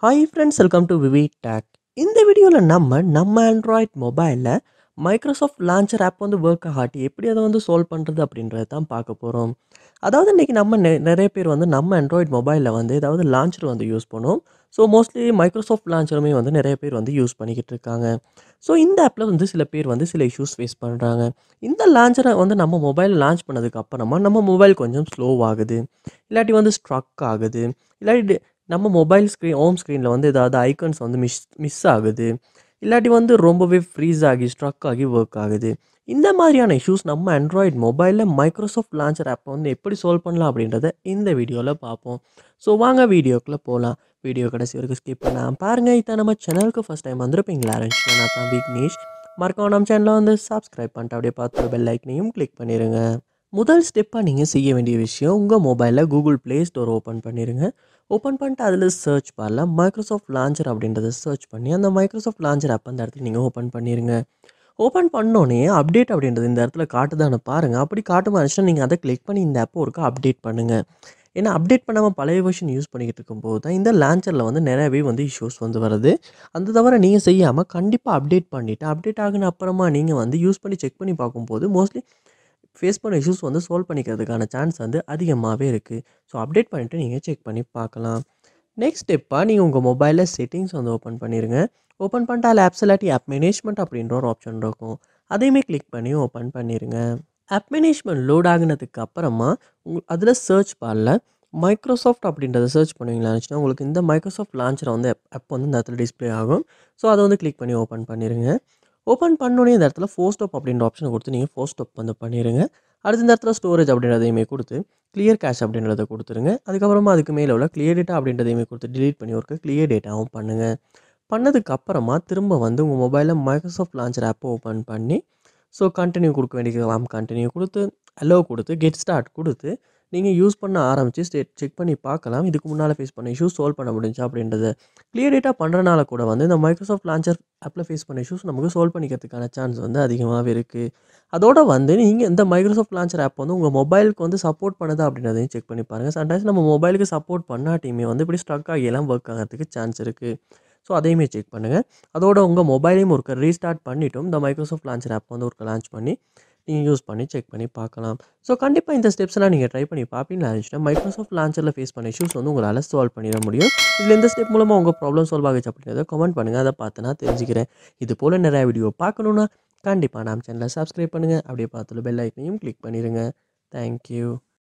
hi friends welcome to V V tech இந்த வீடியோவில் நம்ம நம்ம ஆண்ட்ராய்ட் மொபைலில் மைக்ரோசாஃப்ட் லான்ச்சர் ஆப் வந்து ஒர்க் ஆகாட்டி எப்படி அதை வந்து சால்வ் பண்ணுறது அப்படின்றத தான் பார்க்க போகிறோம் அதாவது இன்றைக்கி நம்ம நெ நிறைய பேர் வந்து நம்ம ஆண்ட்ராய்ட் மொபைலில் வந்து ஏதாவது லான்ச்சர் வந்து யூஸ் பண்ணுவோம் ஸோ மோஸ்ட்லி மைக்ரோசாஃப்ட் லான்ச்சருமே வந்து நிறைய பேர் வந்து யூஸ் பண்ணிக்கிட்டு இருக்காங்க ஸோ இந்த ஆப்பில் வந்து சில பேர் வந்து சில இஷ்யூஸ் ஃபேஸ் பண்ணுறாங்க இந்த லான்ச்சரை வந்து நம்ம மொபைல் லான்ச் பண்ணதுக்கு அப்புறமா நம்ம மொபைல் கொஞ்சம் ஸ்லோ ஆகுது இல்லாட்டி வந்து ஸ்ட்ரக் ஆகுது இல்லாட்டி நம்ம மொபைல் ஸ்க்ரீன் ஹோம் ஸ்க்ரீனில் வந்து ஏதாவது ஐக்கன்ஸ் வந்து மிஸ் மிஸ் ஆகுது இல்லாட்டி வந்து ரொம்பவே ஃப்ரீஸ் ஆகி ஸ்ட்ரக் ஆகி ஒர்க் ஆகுது இந்த மாதிரியான இஷ்யூஸ் நம்ம ஆண்ட்ராய்ட் மொபைலில் மைக்ரோசாஃப்ட் லான்ச்சர் ஆப்பை வந்து எப்படி சால்வ் பண்ணலாம் அப்படின்றத இந்த வீடியோவில் பார்ப்போம் ஸோ வாங்க வீடியோக்குள்ளே போகலாம் வீடியோ கடைசி வரைக்கும் ஸ்கிப் பண்ணலாம் பாருங்கள் இதை நம்ம சேனலுக்கு ஃபஸ்ட் டைம் வந்திருப்பீங்களா இருந்துச்சுன்னா நான் தான் விக்னேஷ் மறக்காம நம்ம சேனலை வந்து சப்ஸ்கிரைப் பண்ணிட்டு அப்படியே பார்த்து பெல் ஐக்கனையும் கிளிக் பண்ணிடுங்க முதல் ஸ்டெப்பாக நீங்கள் செய்ய வேண்டிய விஷயம் உங்கள் மொபைலில் கூகுள் ப்ளே ஸ்டோர் ஓப்பன் பண்ணிடுங்க ஓப்பன் பண்ணிட்டு அதில் சர்ச் பாரில் மைக்ரோசாஃப்ட் லான்ச்சர் அப்படின்றத சர்ச் பண்ணி அந்த மைக்ரோசாஃப்ட் லான்ச்சர் ஆப் அந்த இடத்துல நீங்கள் ஓப்பன் பண்ணிடுங்க ஓப்பன் பண்ணோன்னே அப்டேட் அப்படின்றது இந்த இடத்துல காட்டுதான்னு பாருங்கள் அப்படி காட்டுமா இருந்துச்சுன்னா நீங்கள் அதை கிளிக் பண்ணி இந்த ஆப்பை ஒருக்கா அப்டேட் பண்ணுங்கள் ஏன்னா அப்டேட் பண்ணாமல் பழைய வெர்ஷன் யூஸ் பண்ணிக்கிட்டு இருக்கும்போது தான் இந்த லான்ச்சரில் வந்து நிறையவே வந்து இஷ்யூஸ் வந்து வருது அந்த தவிர நீங்கள் செய்யாமல் கண்டிப்பாக அப்டேட் பண்ணிவிட்டு அப்டேட் ஆகின அப்புறமா நீங்கள் வந்து யூஸ் பண்ணி செக் பண்ணி பார்க்கும்போது மோஸ்ட்லி ஃபேஸ் பண்ண இஷ்யூஸ் வந்து சால்வ் பண்ணிக்கிறதுக்கான சான்ஸ் வந்து அதிகமாகவே இருக்குது ஸோ அப்டேட் பண்ணிவிட்டு நீங்கள் செக் பண்ணி பார்க்கலாம் நெக்ஸ்ட் ஸ்டெப்பாக நீங்கள் உங்கள் மொபைலில் செட்டிங்ஸ் வந்து ஓப்பன் பண்ணிடுங்க ஓப்பன் பண்ணிட்டு அதில் ஆப்ஸ் இல்லாட்டி ஆப் மேனேஜ்மெண்ட் அப்படின்ற ஒரு ஆப்ஷன் இருக்கும் அதையுமே கிளிக் பண்ணி ஓப்பன் பண்ணிடுங்க ஆப் மேனேஜ்மெண்ட் லோட் ஆகினதுக்கு அப்புறமா உங்க அதில் சர்ச் பாரில் மைக்ரோசாஃப்ட் அப்படின்றத சர்ச் பண்ணுவீங்களா இருந்துச்சுன்னா உங்களுக்கு இந்த மைக்ரோசாஃப்ட் லான்ச்சரை வந்து ஆப் வந்து இந்த இடத்துல டிஸ்ப்ளே ஆகும் ஸோ அதை வந்து கிளிக் பண்ணி ஓப்பன் பண்ணிடுங்க ஓப்பன் பண்ணோடனே இந்த இடத்துல ஃபோஸ்டப் அப்படின்ற ஆப்ஷனை கொடுத்து நீங்கள் ஃபோஸ்டப் வந்து பண்ணிடுங்க அடுத்து இந்த இடத்துல ஸ்டோரேஜ் அப்படின்றதையுமே கொடுத்து கிளியர் கேஷ் அப்படின்றத கொடுத்துருங்க அதுக்கப்புறமா அதுக்கு மேலே உள்ள கிளியர் டேட்டா அப்படின்றதையுமே கொடுத்து டிலீட் பண்ணி ஒர்க்கு கிளியர் டேட்டாவும் பண்ணுங்கள் பண்ணதுக்கு அப்புறமா திரும்ப வந்து உங்கள் மொபைலில் மைக்ரோசாஃப்ட் லான்ச்சர் ஆப்பை ஓப்பன் பண்ணி ஸோ கண்டினியூ கொடுக்க வேண்டியதெல்லாம் கண்டினியூ கொடுத்து அலோ கொடுத்து கெட் ஸ்டார்ட் கொடுத்து நீங்கள் யூஸ் பண்ண ஆரம்பித்து ஸ்டேட் செக் பண்ணி பார்க்கலாம் இதுக்கு முன்னால் ஃபேஸ் பண்ண இஷ்யூஸ் சால்வ் பண்ண முடிஞ்சா அப்படின்றத கிளியர் டேட்டா பண்ணுறனால கூட வந்து இந்த மைக்ரோசாஃப்ட் லான்ச்சர் ஆப்பில் ஃபேஸ் பண்ண இஷ்யூஸ் நமக்கு சால்வ் பண்ணிக்கிறதுக்கான சான்ஸ் வந்து அதிகமாகவே இருக்குது அதோட வந்து நீங்கள் இந்த மைக்ரோசாஃப்ட் லான்ச்சர் ஆப் வந்து உங்கள் மொபைலுக்கு வந்து சப்போர்ட் பண்ணுதா அப்படின்றதையும் செக் பண்ணி பாருங்கள் சம்டைம்ஸ் நம்ம மொபைலுக்கு சப்போர்ட் பண்ணாட்டியுமே வந்து இப்படி ஸ்ட்ரக் ஆகியெல்லாம் ஒர்க் ஆகிறதுக்கு சான்ஸ் இருக்குது ஸோ அதையுமே செக் பண்ணுங்கள் அதோட உங்கள் மொபைலையும் ஒருக்க ரீஸ்டார்ட் பண்ணிவிட்டும் இந்த மைக்ரோசாஃப்ட் லான்ச்சர் ஆப் வந்து ஒருக்க லான்ச் பண்ணி நீங்கள் யூஸ் பண்ணி செக் பண்ணி பார்க்கலாம் ஸோ கண்டிப்பாக இந்த ஸ்டெப்ஸ்லாம் நீங்கள் ட்ரை பண்ணி பார்ப்பீங்களா இருந்துச்சுன்னா மைக்ரோசாஃப்ட் லான்ச்சரில் ஃபேஸ் பண்ண இஷ்யூஸ் வந்து உங்களால் சால்வ் பண்ணிட முடியும் இதில் இந்த ஸ்டெப் மூலமாக உங்கள் ப்ராப்ளம் சால்வ் ஆகிச்சு அப்படின்றத கமெண்ட் பண்ணுங்கள் அதை பார்த்து நான் தெரிஞ்சுக்கிறேன் இது போல் நிறையா வீடியோ பார்க்கணுன்னா கண்டிப்பாக நம்ம சேனலை சப்ஸ்கிரைப் பண்ணுங்கள் அப்படியே பார்த்துல பெல் ஐக்கனையும் கிளிக் பண்ணிடுங்க தேங்க்யூ